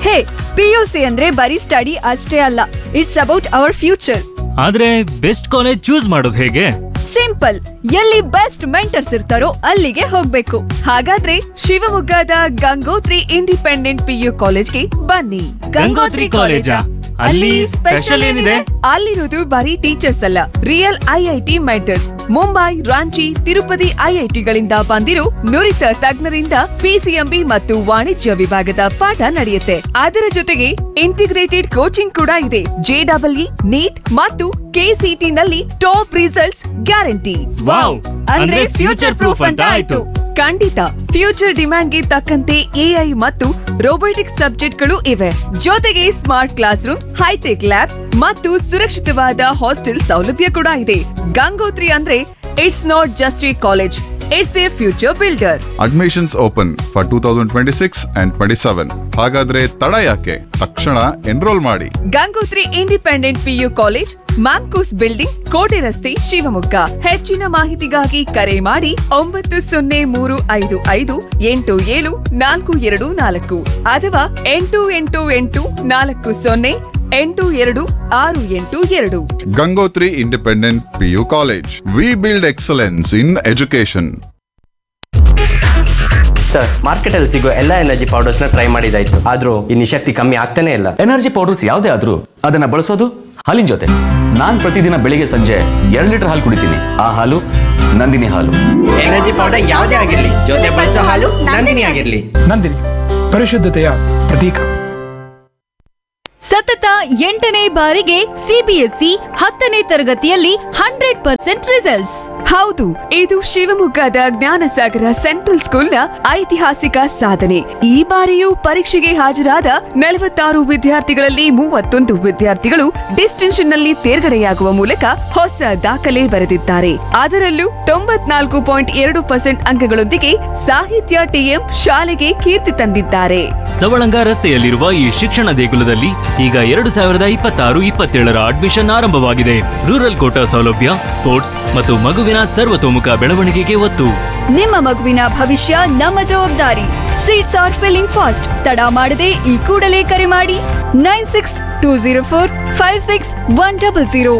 ಹೇ PUC ಅಂದ್ರೆ ಬರೀ study ಅಷ್ಟೇ ಅಲ್ಲ ಇಟ್ಸ್ ಅಬೌಟ್ ಅವರ್ ಫ್ಯೂಚರ್ ಆದ್ರೆ ಬೆಸ್ಟ್ ಕಾಲೇಜ್ ಚೂಸ್ ಮಾಡೋದು ಹೇಗೆ ಸಿಂಪಲ್ ಎಲ್ಲಿ ಬೆಸ್ಟ್ ಮೆಂಟರ್ಸ್ ಇರ್ತಾರೋ ಅಲ್ಲಿಗೆ ಹೋಗ್ಬೇಕು ಹಾಗಾದ್ರೆ ಶಿವಮೊಗ್ಗದ ಗಂಗೋತ್ರಿ ಇಂಡಿಪೆಂಡೆಂಟ್ ಪಿಯು ಕಾಲೇಜ್ಗೆ ಬನ್ನಿ ಗಂಗೋತ್ರಿ ಕಾಲೇಜಾ? ಅಲ್ಲಿ ಸ್ಪೆಷಲ್ ಏನಿದೆ? ಅಲ್ಲಿರೋದು ಬರೀ ಟೀಚರ್ಸ್ ಅಲ್ಲ real IIT mentors Mumbai Ranchi Tirupati ಐಐಟಿಗಳಿಂದ ಬಂದಿರೋ ನುರಿತ ತಜ್ಞರಿಂದ ಪಿಸಿಎಂಬಿ ಮತ್ತು ವಾಣಿಜ್ಯ ವಿಭಾಗದ ಪಾಠ ನಡೆಯುತ್ತೆ ಅದರ ಜೊತೆಗೆ ಇಂಟಿಗ್ರೇಟೆಡ್ ಕೋಚಿಂಗ್ ಕೂಡ ಇದೆ ಜೆಡಬ್ಲ್ಇ ನೀಟ್ ಮತ್ತು ಕೆಸಿಟಿ ನಲ್ಲಿ ಟಾಪ್ ರಿಸಲ್ಟ್ಸ್ ಗ್ಯಾರಂಟಿ ವಾವ್ ಅಂದ್ರೆ ಫ್ಯೂಚರ್ ಪ್ರೂಫ್ ಅಂತ ಆಯ್ತು ಖಂಡಿತ ಫ್ಯೂಚರ್ ಡಿಮ್ಯಾಂಡ್ಗೆ ತಕ್ಕಂತೆ ಎಐ ಮತ್ತು ರೋಬೋಟಿಕ್ಸ್ ಸಬ್ಜೆಕ್ಟ್ಗಳು ಇವೆ ಜೊತೆಗೆ smart class rooms hi-tech labs ಮತ್ತು ಸುರಕ್ಷಿತವಾದ ಹಾಸ್ಟೆಲ್ ಸೌಲಭ್ಯ ಕೂಡ ಇದೆ ಗಂಗೋತ್ರಿ ಅಂದ್ರೆ it's not just a college it's a future builder admissions open for two thousand twenty six and twenty seven ಹಾಗಾದ್ರೆ ತಡ ಯಾಕೆ ತಕ್ಷಣ ಎನ್ರೋಲ್ ಮಾಡಿ Gangotri independent PU college MAMCOS building ಕೋಟೆ ರಸ್ತೆ ಶಿವಮೊಗ್ಗ ಹೆಚ್ಚಿನ ಮಾಹಿತಿಗಾಗಿ ಕರೆ ಮಾಡಿ ಒಂಬತ್ತು ಸೊನ್ನೆ ಮೂರು ಐದು ಐದು ಎಂಟು ಏಳು ನಾಲ್ಕು ಎರಡು ನಾಲ್ಕು ಅಥವಾ ಎಂಟು ಎಂಟು ಎಂಟು ನಾಲ್ಕು ಸೊನ್ನೆ ಎಂಟು ಎರಡು ಆರು ಎಂಟು ಎರಡು Gangotri independent PU college we build excellence in education sir ಮಾರ್ಕೆಟಲ್ಲಿ ಸಿಗೋ ಎಲ್ಲ ಎನರ್ಜಿ ಪೌಡರ್ಸ್ನ ಟ್ರೈ ಮಾಡಿದಾಯ್ತು ಆದ್ರೂ ಈ ನಿಶಕ್ತಿ ಕಮ್ಮಿ ಆಗ್ತಾನೆ ಇಲ್ಲ ಎನರ್ಜಿ ಪೌಡರ್ಸ್ ಯಾವುದೇ ಆದ್ರೂ ಅದನ್ನ ಬಳಸೋದು ಹಾಲಿನ ಜೊತೆ ನಾನ್ ಪ್ರತಿದಿನ ಬೆಳಿಗ್ಗೆ ಸಂಜೆ ಎರಡು ಲೀಟರ್ ಹಾಲು ಕುಡಿತೀನಿ ಆ ಹಾಲು ನಂದಿನಿ ಹಾಲು ಎನರ್ಜಿ ಪೌಡರ್ ಯಾವುದೇ ಆಗಿರ್ಲಿ ಜೊತೆ ಬಳಸೋ ಹಾಲು ನಂದಿನಿ ಆಗಿರ್ಲಿ ನಂದಿನಿ ಪರಿಶುದ್ಧತೆಯ ಪ್ರತೀಕ ಸತತ ಎಂಟನೇ ಬಾರಿಗೆ ಸಿಬಿಎಸ್ಇ ಹತ್ತನೇ ತರಗತಿಯಲ್ಲಿ ಹಂಡ್ರೆಡ್ ಪರ್ಸೆಂಟ್ ರಿಸಲ್ಟ್ಸ್ ಹೌದು ಇದು ಶಿವಮೊಗ್ಗದ ಜ್ಞಾನಸಾಗರ ಸೆಂಟ್ರಲ್ ಸ್ಕೂಲ್ನ ಐತಿಹಾಸಿಕ ಸಾಧನೆ ಈ ಬಾರಿಯೂ ಪರೀಕ್ಷೆಗೆ ಹಾಜರಾದ ನಲವತ್ತಾರು ವಿದ್ಯಾರ್ಥಿಗಳಲ್ಲಿ ಮೂವತ್ತೊಂದು ವಿದ್ಯಾರ್ಥಿಗಳು ಡಿಸ್ಟಿಂಕ್ಷನ್ ನಲ್ಲಿ ತೇರ್ಗಡೆಯಾಗುವ ಮೂಲಕ ಹೊಸ ದಾಖಲೆ ಬರೆದಿದ್ದಾರೆ ಅದರಲ್ಲೂ ತೊಂಬತ್ನಾಲ್ಕು ಪಾಯಿಂಟ್ ಎರಡು ಪರ್ಸೆಂಟ್ ಅಂಕಗಳೊಂದಿಗೆ ಸಾಹಿತ್ಯ ಟಿಎಂ ಶಾಲೆಗೆ ಕೀರ್ತಿ ತಂದಿದ್ದಾರೆ ಸವಳಂಗ ರಸ್ತೆಯಲ್ಲಿರುವ ಈ ಶಿಕ್ಷಣ ದೇಗುಲದಲ್ಲಿ ಈಗ ಎರಡು ಸಾವಿರದ ಇಪ್ಪತ್ತಾರು ಇಪ್ಪತ್ತೇಳರ ಅಡ್ಮಿಷನ್ ಆರಂಭವಾಗಿದೆ ರೂರಲ್ ಕೋಟಾ ಸೌಲಭ್ಯ ಸ್ಪೋರ್ಟ್ಸ್ ಮತ್ತು ಮಗುವಿನ ಸರ್ವತೋಮುಖ ಬೆಳವಣಿಗೆಗೆ ಒತ್ತು ನಿಮ್ಮ ಮಗುವಿನ ಭವಿಷ್ಯ ನಮ್ಮ ಜವಾಬ್ದಾರಿ ಸೀಟ್ಸ್ ಆರ್ ಫಿಲ್ಲಿಂಗ್ ಫಾಸ್ಟ್ ತಡ ಮಾಡದೆ ಈ ಕೂಡಲೇ ಕರೆ ಮಾಡಿ nine six two zero four five six one double zero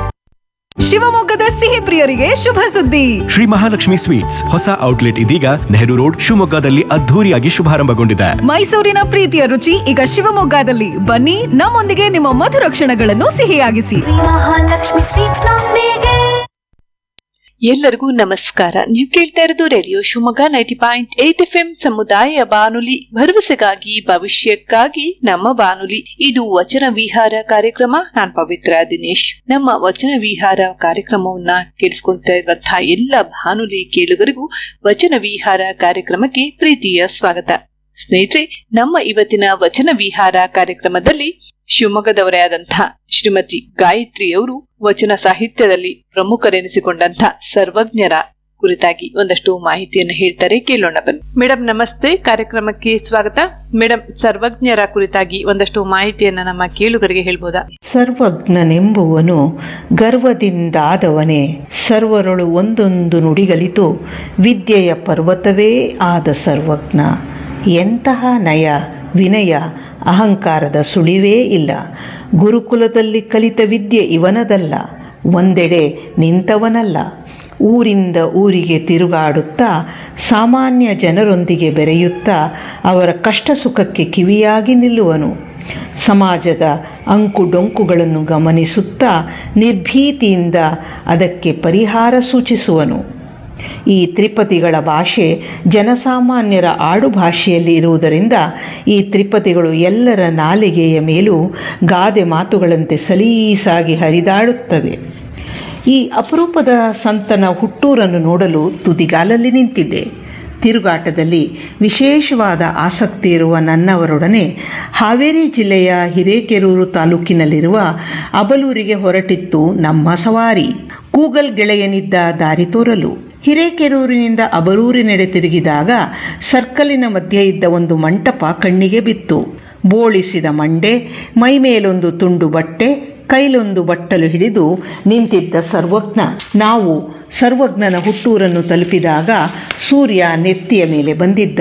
ಶಿವಮೊಗ್ಗದ ಸಿಹಿ ಪ್ರಿಯರಿಗೆ ಶುಭ ಸುದ್ದಿ ಶ್ರೀ ಮಹಾಲಕ್ಷ್ಮಿ ಸ್ವೀಟ್ಸ್ ಹೊಸ ಔಟ್ಲೆಟ್ ಇದೀಗ ನೆಹರು ರೋಡ್ ಶಿವಮೊಗ್ಗದಲ್ಲಿ ಅದ್ಧೂರಿಯಾಗಿ ಶುಭಾರಂಭಗೊಂಡಿದೆ ಮೈಸೂರಿನ ಪ್ರೀತಿಯ ರುಚಿ ಈಗ ಶಿವಮೊಗ್ಗದಲ್ಲಿ ಬನ್ನಿ ನಮ್ಮೊಂದಿಗೆ ನಿಮ್ಮ ಮಧುರ ಕ್ಷಣಗಳನ್ನು ಸಿಹಿಯಾಗಿಸಿ ಮಹಾಲಕ್ಷ್ಮಿ ಸ್ವೀಟ್ಸ್ ನೊಂದಿಗೆ ಎಲ್ಲರಿಗೂ ನಮಸ್ಕಾರ ನೀವು ಕೇಳ್ತಾ ಇರೋದು radio Shivamogga ninety point eight F M ಸಮುದಾಯ ಬಾನುಲಿ ಭರವಸೆಗಾಗಿ ಭವಿಷ್ಯಕ್ಕಾಗಿ ನಮ್ಮ ಬಾನುಲಿ ಇದು ವಚನ ವಿಹಾರ ಕಾರ್ಯಕ್ರಮ ನಾನ್ ಪವಿತ್ರ ದಿನೇಶ್ ನಮ್ಮ ವಚನ ವಿಹಾರ ಕಾರ್ಯಕ್ರಮವನ್ನ ಕೇಳಿಸ್ಕೊಂತ ಇರುವಂತಹ ಎಲ್ಲ ಬಾನುಲಿ ಕೇಳುಗರಿಗೂ ವಚನ ವಿಹಾರ ಕಾರ್ಯಕ್ರಮಕ್ಕೆ ಪ್ರೀತಿಯ ಸ್ವಾಗತ ಸ್ನೇಹಿತರೆ ನಮ್ಮ ಇವತ್ತಿನ ವಚನ ವಿಹಾರ ಕಾರ್ಯಕ್ರಮದಲ್ಲಿ ಶಿವಮೊಗ್ಗದವರೇ ಆದಂತಹ ಶ್ರೀಮತಿ ಗಾಯತ್ರಿಯವರು ವಚನ ಸಾಹಿತ್ಯದಲ್ಲಿ ಪ್ರಮುಖರೆನಿಸಿಕೊಂಡಂತಹ ಸರ್ವಜ್ಞರ ಕುರಿತಾಗಿ ಒಂದಷ್ಟು ಮಾಹಿತಿಯನ್ನು ಹೇಳ್ತಾರೆ ಕೇಳೋಣ ಬನ್ನಿ ಮೇಡಮ್ ನಮಸ್ತೆ ಕಾರ್ಯಕ್ರಮಕ್ಕೆ ಸ್ವಾಗತ ಮೇಡಮ್ ಸರ್ವಜ್ಞರ ಕುರಿತಾಗಿ ಒಂದಷ್ಟು ಮಾಹಿತಿಯನ್ನ ನಮ್ಮ ಕೇಳುಗರಿಗೆ ಹೇಳ್ಬೋದಾ ಸರ್ವಜ್ಞನೆಂಬುವನು ಗರ್ವದಿಂದಾದವನೇ ಸರ್ವರೊಳು ಒಂದೊಂದು ನುಡಿಗಲಿತು ವಿದ್ಯೆಯ ಪರ್ವತವೇ ಆದ ಸರ್ವಜ್ಞ ಎಂತಹ ನಯ ವಿನಯ ಅಹಂಕಾರದ ಸುಳಿವೇ ಇಲ್ಲ ಗುರುಕುಲದಲ್ಲಿ ಕಲಿತ ವಿದ್ಯೆ ಇವನದಲ್ಲ ಒಂದೆಡೆ ನಿಂತವನಲ್ಲ ಊರಿಂದ ಊರಿಗೆ ತಿರುಗಾಡುತ್ತಾ ಸಾಮಾನ್ಯ ಜನರೊಂದಿಗೆ ಬೆರೆಯುತ್ತಾ ಅವರ ಕಷ್ಟ ಸುಖಕ್ಕೆ ಕಿವಿಯಾಗಿ ನಿಲ್ಲುವನು ಸಮಾಜದ ಅಂಕುಡೊಂಕುಗಳನ್ನು ಗಮನಿಸುತ್ತಾ ನಿರ್ಭೀತಿಯಿಂದ ಅದಕ್ಕೆ ಪರಿಹಾರ ಸೂಚಿಸುವನು ಈ ತ್ರಿಪದಿಗಳ ಭಾಷೆ ಜನಸಾಮಾನ್ಯರ ಆಡು ಭಾಷೆಯಲ್ಲಿ ಇರುವುದರಿಂದ ಈ ತ್ರಿಪದಿಗಳು ಎಲ್ಲರ ನಾಲಿಗೆಯ ಮೇಲೂ ಗಾದೆ ಮಾತುಗಳಂತೆ ಸಲೀಸಾಗಿ ಹರಿದಾಡುತ್ತವೆ ಈ ಅಪರೂಪದ ಸಂತನ ಹುಟ್ಟೂರನ್ನು ನೋಡಲು ತುದಿಗಾಲಲ್ಲಿ ನಿಂತಿದ್ದೆ ತಿರುಗಾಟದಲ್ಲಿ ವಿಶೇಷವಾದ ಆಸಕ್ತಿ ಇರುವ ನನ್ನವರೊಡನೆ ಹಾವೇರಿ ಜಿಲ್ಲೆಯ ಹಿರೇಕೆರೂರು ತಾಲೂಕಿನಲ್ಲಿರುವ ಅಬಲೂರಿಗೆ ಹೊರಟಿತ್ತು ನಮ್ಮ ಸವಾರಿ ಗೂಗಲ್ ಗೆಳೆಯನಿದ್ದ ದಾರಿ ತೋರಲು ಹಿರೇಕೆರೂರಿನಿಂದ ಅಬಲೂರಿನೆಡೆ ತಿರುಗಿದಾಗ ಸರ್ಕಲಿನ ಮಧ್ಯೆ ಇದ್ದ ಒಂದು ಮಂಟಪ ಕಣ್ಣಿಗೆ ಬಿತ್ತು ಬೋಳಿಸಿದ ಮಂಡೆ ಮೈಮೇಲೊಂದು ತುಂಡು ಬಟ್ಟೆ ಕೈಲೊಂದು ಬಟ್ಟಲು ಹಿಡಿದು ನಿಂತಿದ್ದ ಸರ್ವಜ್ಞ ನಾವು ಸರ್ವಜ್ಞನ ಹುಟ್ಟೂರನ್ನು ತಲುಪಿದಾಗ ಸೂರ್ಯ ನೆತ್ತಿಯ ಮೇಲೆ ಬಂದಿದ್ದ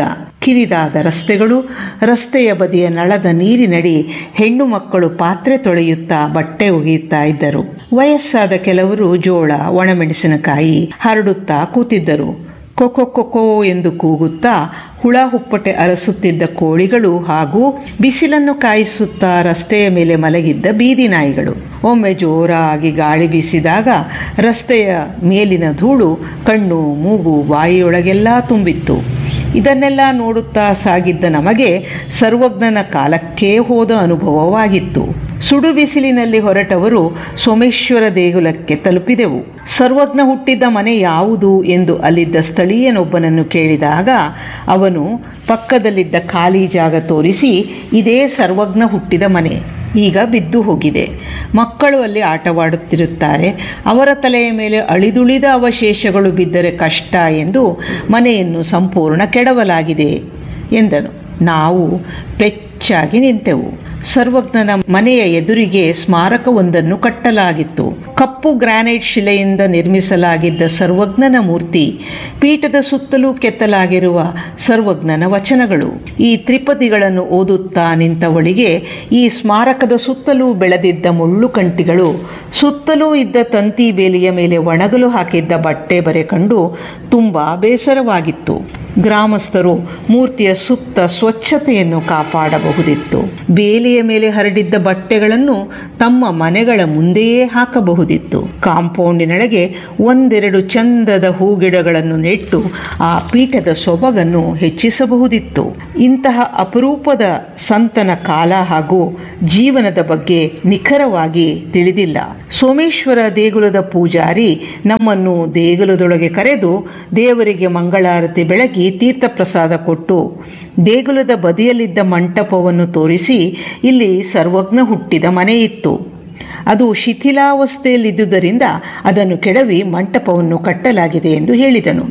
ಕಿರಿದಾದ ರಸ್ತೆಗಳು ರಸ್ತೆಯ ಬದಿಯ ನಳದ ನೀರಿನಡಿ ಹೆಣ್ಣು ಮಕ್ಕಳು ಪಾತ್ರೆ ತೊಳೆಯುತ್ತಾ ಬಟ್ಟೆ ಒಗೆಯುತ್ತಾ ಇದ್ದರು ವಯಸ್ಸಾದ ಕೆಲವರು ಜೋಳ ಒಣಮೆಣಸಿನಕಾಯಿ ಹರಡುತ್ತಾ ಕೂತಿದ್ದರು ಕೊಕೊ ಕೊಕೊ ಎಂದು ಕೂಗುತ್ತಾ ಹುಳ ಹುಪ್ಪಟೆ ಅರಸುತ್ತಿದ್ದ ಕೋಳಿಗಳು ಹಾಗೂ ಬಿಸಿಲನ್ನು ಕಾಯಿಸುತ್ತಾ ರಸ್ತೆಯ ಮೇಲೆ ಮಲಗಿದ್ದ ಬೀದಿ ನಾಯಿಗಳು ಒಮ್ಮೆ ಜೋರಾಗಿ ಗಾಳಿ ಬೀಸಿದಾಗ ರಸ್ತೆಯ ಮೇಲಿನ ಧೂಳು ಕಣ್ಣು ಮೂಗು ಬಾಯಿಯೊಳಗೆಲ್ಲ ತುಂಬಿತ್ತು ಇದನ್ನೆಲ್ಲ ನೋಡುತ್ತಾ ಸಾಗಿದ್ದ ನಮಗೆ ಸರ್ವಜ್ಞನ ಕಾಲಕ್ಕೇ ಹೋದ ಅನುಭವವಾಗಿತ್ತು ಸುಡು ಬಿಸಿಲಿನಲ್ಲಿ ಹೊರಟವರು ಸೋಮೇಶ್ವರ ದೇಗುಲಕ್ಕೆ ತಲುಪಿದೆವು ಸರ್ವಜ್ಞ ಹುಟ್ಟಿದ್ದ ಮನೆ ಯಾವುದು ಎಂದು ಅಲ್ಲಿದ್ದ ಸ್ಥಳೀಯನೊಬ್ಬನನ್ನು ಕೇಳಿದಾಗ ಅವನು ಪಕ್ಕದಲ್ಲಿದ್ದ ಖಾಲಿ ಜಾಗ ತೋರಿಸಿ ಇದೇ ಸರ್ವಜ್ಞ ಹುಟ್ಟಿದ ಮನೆ ಈಗ ಬಿದ್ದು ಹೋಗಿದೆ ಮಕ್ಕಳು ಅಲ್ಲಿ ಆಟವಾಡುತ್ತಿರುತ್ತಾರೆ ಅವರ ತಲೆಯ ಮೇಲೆ ಅಳಿದುಳಿದ ಅವಶೇಷಗಳು ಬಿದ್ದರೆ ಕಷ್ಟ ಎಂದು ಮನೆಯನ್ನು ಸಂಪೂರ್ಣ ಕೆಡವಲಾಗಿದೆ ಎಂದನು ನಾವು ಪೆಚ್ಚಾಗಿ ನಿಂತೆವು ಸರ್ವಜ್ಞನ ಮನೆಯ ಎದುರಿಗೆ ಸ್ಮಾರಕವೊಂದನ್ನು ಕಟ್ಟಲಾಗಿತ್ತು ಕಪ್ಪು ಗ್ರಾನೈಟ್ ಶಿಲೆಯಿಂದ ನಿರ್ಮಿಸಲಾಗಿದ್ದ ಸರ್ವಜ್ಞನ ಮೂರ್ತಿ ಪೀಠದ ಸುತ್ತಲೂ ಕೆತ್ತಲಾಗಿರುವ ಸರ್ವಜ್ಞನ ವಚನಗಳು ಈ ತ್ರಿಪದಿಗಳನ್ನು ಓದುತ್ತಾ ನಿಂತವಳಿಗೆ ಈ ಸ್ಮಾರಕದ ಸುತ್ತಲೂ ಬೆಳೆದಿದ್ದ ಮುಳ್ಳು ಕಂಟಿಗಳು ಸುತ್ತಲೂ ಇದ್ದ ತಂತಿ ಬೇಲಿಯ ಮೇಲೆ ಒಣಗಲು ಹಾಕಿದ್ದ ಬಟ್ಟೆ ಬರೆ ಕಂಡು ತುಂಬ ಬೇಸರವಾಗಿತ್ತು ಗ್ರಾಮಸ್ಥರು ಮೂರ್ತಿಯ ಸುತ್ತ ಸ್ವಚ್ಛತೆಯನ್ನು ಕಾಪಾಡಬಹುದಿತ್ತು ಬೇಲಿಯ ಮೇಲೆ ಹರಡಿದ್ದ ಬಟ್ಟೆಗಳನ್ನು ತಮ್ಮ ಮನೆಗಳ ಮುಂದೆಯೇ ಹಾಕಬಹುದಿತ್ತು ಕಾಂಪೌಂಡಿನೊಳಗೆ ಒಂದೆರಡು ಚಂದದ ಹೂಗಿಡಗಳನ್ನು ನೆಟ್ಟು ಆ ಪೀಠದ ಸೊಬಗನ್ನು ಹೆಚ್ಚಿಸಬಹುದಿತ್ತು ಇಂತಹ ಅಪರೂಪದ ಸಂತನ ಕಾಲ ಹಾಗೂ ಜೀವನದ ಬಗ್ಗೆ ನಿಖರವಾಗಿ ತಿಳಿದಿಲ್ಲ ಸೋಮೇಶ್ವರ ದೇಗುಲದ ಪೂಜಾರಿ ನಮ್ಮನ್ನು ದೇಗುಲದೊಳಗೆ ಕರೆದು ದೇವರಿಗೆ ಮಂಗಳಾರತಿ ಬೆಳಗಿ ತೀರ್ಥಪ್ರಸಾದ ಕೊಟ್ಟು ದೇಗುಲದ ಬದಿಯಲ್ಲಿದ್ದ ಮಂಟಪವನ್ನು ತೋರಿಸಿ ಇಲ್ಲಿ ಸರ್ವಜ್ಞ ಹುಟ್ಟಿದ ಮನೆ ಇತ್ತು ಅದು ಶಿಥಿಲಾವಸ್ಥೆಯಲ್ಲಿದ್ದುದರಿಂದ ಅದನ್ನು ಕೆಡವಿ ಮಂಟಪವನ್ನು ಕಟ್ಟಲಾಗಿದೆ ಎಂದು ಹೇಳಿದನು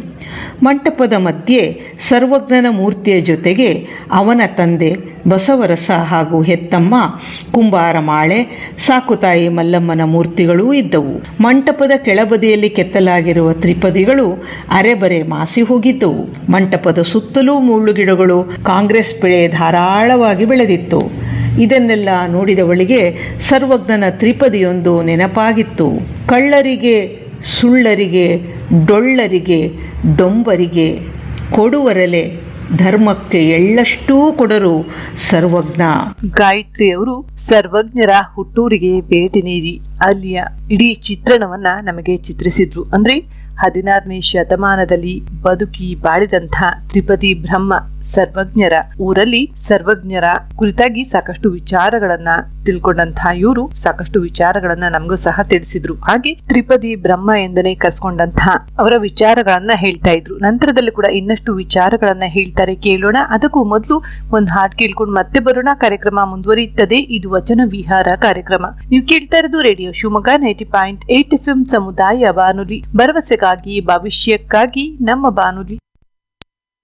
ಮಂಟಪದ ಮಧ್ಯೆ ಸರ್ವಜ್ಞನ ಮೂರ್ತಿಯ ಜೊತೆಗೆ ಅವನ ತಂದೆ ಬಸವರಸ ಹಾಗೂ ಹೆತ್ತಮ್ಮ ಕುಂಬಾರ ಮಾಳೆ ಸಾಕುತಾಯಿ ಮಲ್ಲಮ್ಮನ ಮೂರ್ತಿಗಳೂ ಇದ್ದವು ಮಂಟಪದ ಕೆಳಬದಿಯಲ್ಲಿ ಕೆತ್ತಲಾಗಿರುವ ತ್ರಿಪದಿಗಳು ಅರೆಬರೆ ಮಾಸಿ ಹೋಗಿದ್ದವು ಮಂಟಪದ ಸುತ್ತಲೂ ಮುಳ್ಳುಗಿಡಗಳು ಕಾಂಗ್ರೆಸ್ ಬೆಳೆ ಧಾರಾಳವಾಗಿ ಬೆಳೆದಿತ್ತು ಇದನ್ನೆಲ್ಲ ನೋಡಿದವಳಿಗೆ ಸರ್ವಜ್ಞನ ತ್ರಿಪದಿಯೊಂದು ನೆನಪಾಗಿತ್ತು ಕಳ್ಳರಿಗೆ ಸುಳ್ಳರಿಗೆ ಡೊಳ್ಳರಿಗೆ ಡೊಂಬರಿಗೆ ಕೊಡುವರಲೆ ಧರ್ಮಕ್ಕೆ ಎಳ್ಳಷ್ಟೂ ಕೊಡರು ಸರ್ವಜ್ಞ ಗಾಯತ್ರಿಯವರು ಸರ್ವಜ್ಞರ ಹುಟ್ಟೂರಿಗೆ ಭೇಟಿ ನೀಡಿ ಅಲ್ಲಿಯ ಇಡೀ ಚಿತ್ರಣವನ್ನ ನಮಗೆ ಚಿತ್ರಿಸಿದ್ರು ಅಂದ್ರೆ ಹದಿನಾರನೇ ಶತಮಾನದಲ್ಲಿ ಬದುಕಿ ಬಾಳಿದಂತಹ ತ್ರಿಪದಿ ಬ್ರಹ್ಮ ಸರ್ವಜ್ಞರ ಊರಲ್ಲಿ ಸರ್ವಜ್ಞರ ಕುರಿತಾಗಿ ಸಾಕಷ್ಟು ವಿಚಾರಗಳನ್ನ ತಿಳ್ಕೊಂಡಂತಹ ಇವರು ಸಾಕಷ್ಟು ವಿಚಾರಗಳನ್ನ ನಮಗೂ ಸಹ ತಿಳಿಸಿದ್ರು ಹಾಗೆ ತ್ರಿಪದಿ ಬ್ರಹ್ಮ ಎಂದನೇ ಕರ್ಸ್ಕೊಂಡಂತಹ ಅವರ ವಿಚಾರಗಳನ್ನ ಹೇಳ್ತಾ ಇದ್ರು ನಂತರದಲ್ಲಿ ಕೂಡ ಇನ್ನಷ್ಟು ವಿಚಾರಗಳನ್ನ ಹೇಳ್ತಾರೆ ಕೇಳೋಣ ಅದಕ್ಕೂ ಮೊದಲು ಒಂದ್ ಹಾಡ್ ಕೇಳ್ಕೊಂಡು ಮತ್ತೆ ಬರೋಣ ಕಾರ್ಯಕ್ರಮ ಮುಂದುವರಿಯುತ್ತದೆ ಇದು ವಚನ ವಿಹಾರ ಕಾರ್ಯಕ್ರಮ ನೀವು ಕೇಳ್ತಾ ಇರೋದು radio Shivamogga ninety point eight F M ಸಮುದಾಯ ಬಾನುಲಿ ಭರವಸೆಗಾಗಿ ಭವಿಷ್ಯಕ್ಕಾಗಿ ನಮ್ಮ ಬಾನುಲಿ